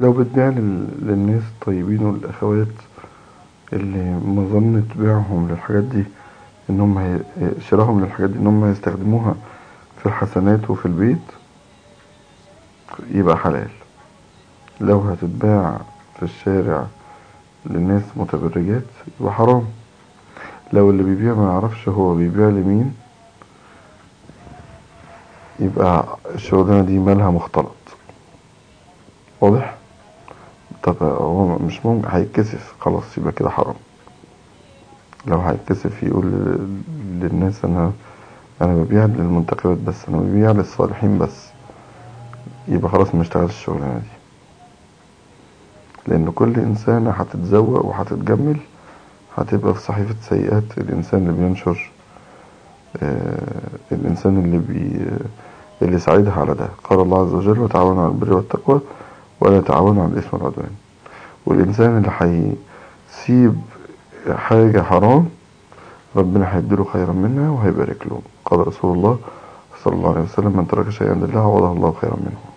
لو بتبيع للناس الطيبين والأخوات اللي مظنة بيعهم للحاجات دي إنهم هي... شراهم للحاجات دي إنهم هيستخدموها في الحسنات وفي البيت يبقى حلال لو هتتباع في الشارع للناس متبرجات يبقى حرام لو اللي بيبيع ما يعرفش هو بيبيع لمين يبقى الشغلانة دي مالها مختلط واضح طب هو مش ممكن هيتكسف خلاص يبقى كده حرام لو هيتكسف يقول للناس انا انا ببيع للمنتخبات بس انا ببيع للصالحين بس يبقى خلاص ما اشتغلش الشغلانه دي لان كل انسانه هتتزوق وهتتجمل هتبقى في صحيفه سيئات الانسان اللي بينشر آه الانسان اللي بي اللي ساعدها على ده قال الله عز وجل وتعاونوا على البر والتقوى ولا تعاونوا على الإثم والعدوان والإنسان اللي هيسيب حاجة حرام ربنا هيديله خيرا منها وهيبارك له قال رسول الله صلى الله عليه وسلم من ترك شيئا لله عوضه الله خيرا منه